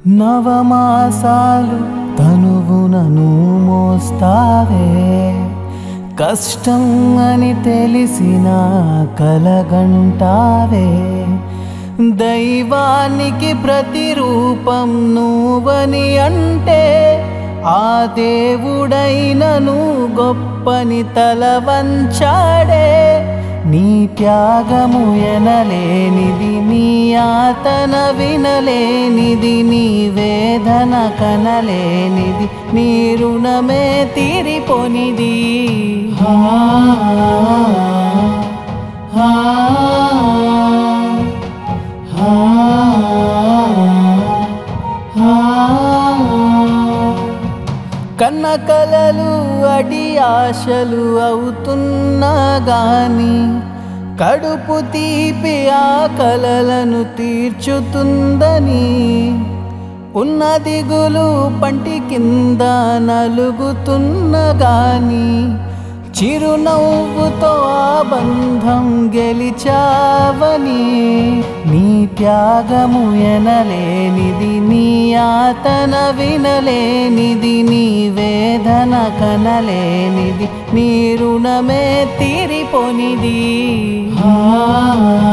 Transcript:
నవమాసాలు తనువునను మోస్తావే కష్టం అని తెలిసిన కలగంటావే దైవానికి ప్రతిరూపం నువ్వని అంటే ఆ దేవుడైనను గొప్పని తల వంచాడే నీ త్యాగము ఎనలేనిది నీ ఆతన వినలేనిది నీ వేదన కనలేనిది నీ రుణమే తీరిపోనిది హా, హా, హా, హా. కన్న కలలు అడి ఆశలు అవుతున్నా గాని కడుపు తీపి ఆ కలలను తీర్చుతుందని ఉన్న దిగులు పంటి కింద నలుగుతున్న గాని చిరునవ్వుతో ఆ బంధం గెలిచావని నీ త్యాగము ఎనలేనిది నీ ఆతన వినలేనిది నీ వేదన కనలేనిది నీ రుణమే తీరిపోనిది హా